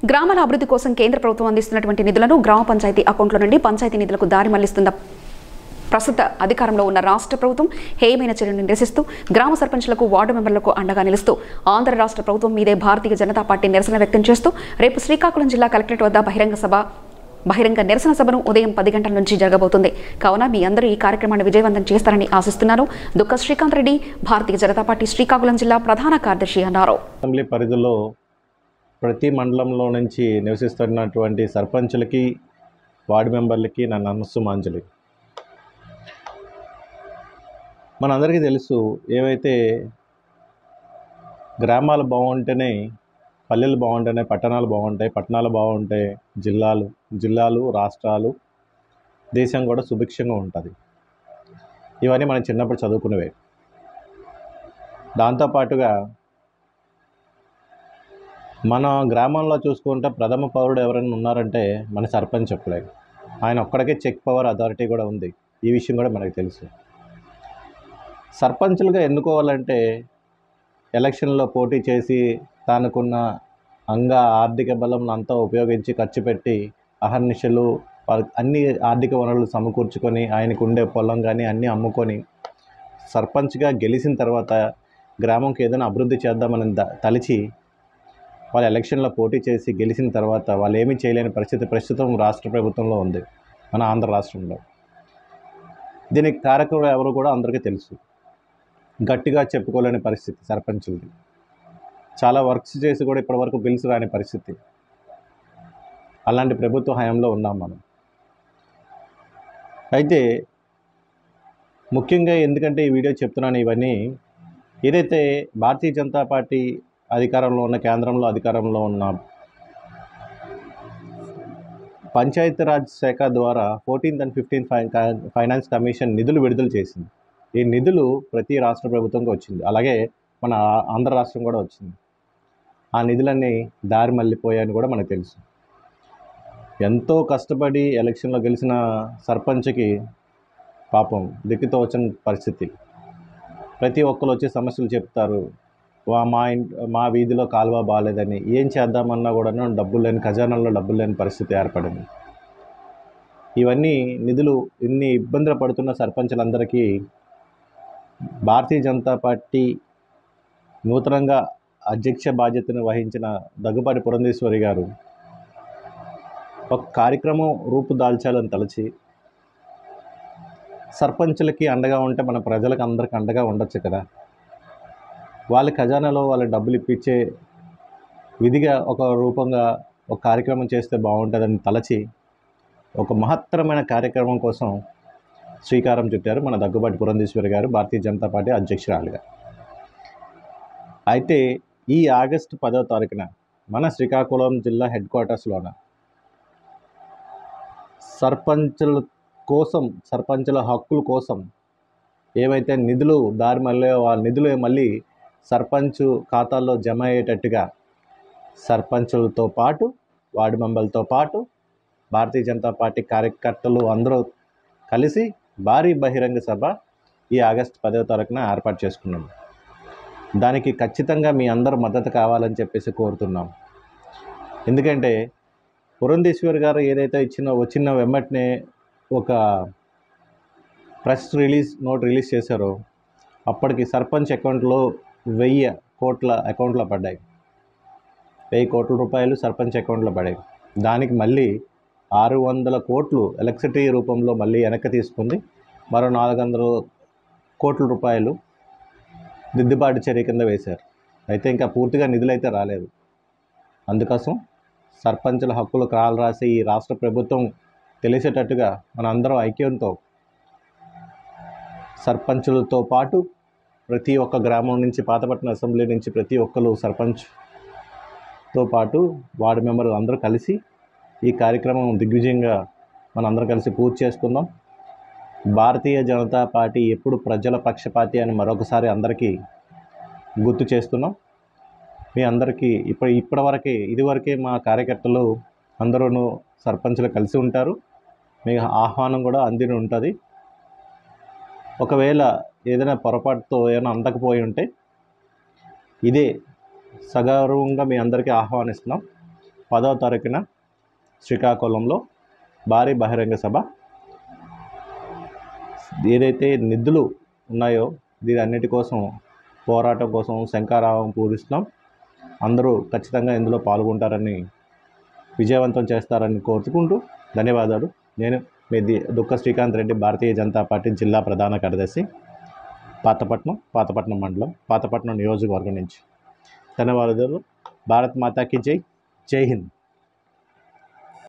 గ్రామాల అభివృద్ధి కోసం కేంద్ర ప్రభుత్వం అందిస్తున్నటువంటి నిధులను గ్రామ పంచాయతీ అకౌంట్ల నుండి పంచాయతీ నిధులకు దారి మళ్లిస్తున్న ప్రస్తుత అధికారంలో ఉన్న రాష్ట్ర ప్రభుత్వం హేయమైన చర్యను నిరసిస్తూ గ్రామ సర్పంచ్లకు వార్డు మెంబర్లకు అండగా నిలుస్తూ ఆంధ్ర రాష్ట్ర ప్రభుత్వం మీదే భారతీయ జనతా పార్టీ నిరసన వ్యక్తం చేస్తూ రేపు శ్రీకాకుళం జిల్లా కలెక్టరేట్ వద్ద బహిరంగ సభ బహిరంగ నిరసన సభను ఉదయం పది గంటల నుంచి జరగబోతుంది కావున మీ అందరూ ఈ కార్యక్రమాన్ని విజయవంతం చేస్తారని ఆశిస్తున్నాను దుక్క శ్రీకాంత్ రెడ్డి భారతీయ జనతా పార్టీ శ్రీకాకుళం జిల్లా ప్రధాన కార్యదర్శి అన్నారు అసెంబ్లీ పరిధిలో ప్రతి మండలంలో నుంచి నివసిస్తున్నటువంటి సర్పంచులకి వార్డు మెంబర్లకి నా నమస్సుమాంజలి మనందరికీ తెలుసు ఏవైతే గ్రామాలు బాగుంటేనే పల్లెలు బాగుంటేనే పట్టణాలు బాగుంటాయి పట్టణాలు బాగుంటే జిల్లాలు జిల్లాలు రాష్ట్రాలు దేశం కూడా సుభిక్షంగా ఉంటుంది ఇవన్నీ మనం చిన్నప్పుడు చదువుకునేవే దాంతోపాటుగా మన గ్రామంలో చూసుకుంటే ప్రథమ పౌరుడు ఎవరైనా ఉన్నారంటే మన సర్పంచ్ ఒక్కడే ఆయన ఒక్కడికే చెక్ పవర్ అథారిటీ కూడా ఉంది ఈ విషయం కూడా మనకు తెలుసు సర్పంచులుగా ఎన్నుకోవాలంటే ఎలక్షన్లో పోటీ చేసి తానుకున్న అంగ ఆర్థిక బలం అంతా ఉపయోగించి ఖర్చు పెట్టి అహర్నిశలు వాళ్ళ అన్ని ఆర్థిక వనరులు సమకూర్చుకొని ఆయనకు ఉండే పొలం కానీ అన్నీ అమ్ముకొని సర్పంచ్గా గెలిచిన తర్వాత గ్రామంకి ఏదైనా అభివృద్ధి చేద్దామని ద- తలిచి వాళ్ళు ఎలక్షన్లో పోటీ చేసి గెలిచిన తర్వాత వాళ్ళు ఏమీ చేయలేని పరిస్థితి ప్రస్తుతం రాష్ట్ర ప్రభుత్వంలో ఉంది మన ఆంధ్ర రాష్ట్రంలో దీనికి కారకులు ఎవరు కూడా అందరికీ తెలుసు గట్టిగా చెప్పుకోలేని పరిస్థితి సర్పంచులది చాలా వర్క్స్ చేసి కూడా ఇప్పటివరకు బిల్స్ రాని పరిస్థితి అలాంటి ప్రభుత్వ హయాంలో ఉన్నాం మనం అయితే ముఖ్యంగా ఎందుకంటే ఈ వీడియో చెప్తున్నాను ఇవన్నీ ఏదైతే భారతీయ జనతా పార్టీ అధికారంలో ఉన్న కేంద్రంలో అధికారంలో ఉన్న పంచాయతీరాజ్ శాఖ ద్వారా fourteenth and fifteenth Finance Commission నిధులు విడుదల చేసింది ఈ నిధులు ప్రతి రాష్ట్ర ప్రభుత్వంకి వచ్చింది అలాగే మన ఆ- ఆంధ్ర రాష్ట్రం కూడా వచ్చింది ఆ నిధులన్నీ దారి మళ్ళీపోయాయని కూడా మనకు తెలుసు ఎంతో కష్టపడి ఎలక్షన్లో గెలిచిన సర్పంచ్కి పాపం దిక్కుతోచని పరిస్థితి ప్రతి ఒక్కరు వచ్చి సమస్యలు చెప్తారు వా- మా ఇంట్ మా వీధిలో కాలువ బాగాలేదని ఏం చేద్దామన్నా కూడా డబ్బులు లేని ఖజానాల్లో డబ్బులు లేని పరిస్థితి ఏర్పడింది ఇవన్నీ నిధులు ఇన్ని ఇబ్బందులు పడుతున్న సర్పంచులందరికీ భారతీయ జనతా పార్టీ నూతనంగా అధ్యక్ష బాధ్యతను వహించిన దగ్గుపాటి పురంధేశ్వరి గారు ఒక కార్యక్రమం రూపుదాల్చాలని తలచి సర్పంచులకి అండగా ఉంటే మన ప్రజలకు అందరికి అండగా ఉండొచ్చు కదా వాళ్ళ ఖజానాలో వాళ్ళ డబ్బులు ఇప్పించే విధిగా ఒక రూపంగా ఒక కార్యక్రమం చేస్తే బాగుంటుందని తలచి ఒక మహత్తరమైన కార్యక్రమం కోసం శ్రీకారం చుట్టారు మన దగ్గుబాటి పురంధేశ్వరి గారు భారతీయ జనతా పార్టీ అధ్యక్షురాలుగా అయితే ఈ ఆగస్టు పదవ తారీఖున మన శ్రీకాకుళం జిల్లా హెడ్ క్వార్టర్స్లోన సర్పంచుల కోసం సర్పంచుల హక్కుల కోసం ఏవైతే నిధులు దారి మళ్ళీ వాళ్ళ నిధులు మళ్ళీ సర్పంచ్ ఖాతాల్లో జమ అయ్యేటట్టుగా సర్పంచులతో పాటు వార్డు మెంబర్లతో పాటు భారతీయ జనతా పార్టీ కార్యకర్తలు అందరూ కలిసి భారీ బహిరంగ సభ ఈ ఆగస్టు పదవ తారీఖున ఏర్పాటు చేసుకున్నాం దానికి ఖచ్చితంగా మీ అందరూ మద్దతు కావాలని చెప్పేసి కోరుతున్నాం ఎందుకంటే పురంధేశ్వర్ గారు ఏదైతే ఇచ్చిన వచ్చిన వెంబటనే ఒక ప్రెస్ రిలీజ్ నోట్ రిలీజ్ చేశారో అప్పటికి సర్పంచ్ అకౌంట్లో వెయ్యి కోట్ల అకౌంట్లో పడ్డాయి వెయ్యి కోట్ల రూపాయలు సర్పంచ్ అకౌంట్లో పడాయి దానికి మళ్ళీ ఆరు వందల కోట్లు ఎలక్ట్రిసిటీ రూపంలో మళ్ళీ వెనక్కి తీసుకుంది మరో నాలుగు వందల కోట్ల రూపాయలు దిద్దుబాటు చర్య కింద వేశారు అయితే ఇంకా పూర్తిగా నిధులు అయితే రాలేదు అందుకోసం సర్పంచుల హక్కులు కాలు రాసి ఈ రాష్ట్ర ప్రభుత్వం తెలిసేటట్టుగా మనందరం ఐక్యంతో సర్పంచులతో పాటు ప్రతి ఒక్క గ్రామం నుంచి పాతపట్నం అసెంబ్లీ నుంచి ప్రతి ఒక్కరు సర్పంచ్తో పాటు వార్డు మెంబర్లు అందరూ కలిసి ఈ కార్యక్రమం దిగ్విజయంగా మనందరం కలిసి పూర్తి చేసుకుందాం భారతీయ జనతా పార్టీ ఎప్పుడు ప్రజల పక్షపాతి అని మరొకసారి అందరికీ గుర్తు చేస్తున్నాం మీ అందరికీ ఇప్పుడు ఇప్పటివరకే ఇదివరకే మా కార్యకర్తలు అందరూ సర్పంచులు కలిసి ఉంటారు మీ ఆహ్వానం కూడా అందిన ఉంటుంది ఒకవేళ ఏదైనా పొరపాటుతో ఏమైనా అందకపోయి ఉంటే ఇదే సగౌరవంగా మీ అందరికీ ఆహ్వానిస్తున్నాం పదవ తారీఖున శ్రీకాకుళంలో భారీ బహిరంగ సభ ఏదైతే నిధులు ఉన్నాయో దీని అన్నిటి కోసం పోరాటం కోసం శంకారావం పూరిస్తున్నాం అందరూ ఖచ్చితంగా ఇందులో పాల్గొంటారని విజయవంతం చేస్తారని కోరుకుంటూ ధన్యవాదాలు నేను మీ ది- దుక్క శ్రీకాంత్ రెడ్డి భారతీయ జనతా పార్టీ జిల్లా ప్రధాన కార్యదర్శి పాతపట్నం పాతపట్నం మండలం పాతపట్నం నియోజకవర్గం నుంచి ధన్యవాదాలు భారత్ మాతాకి జై జై హింద్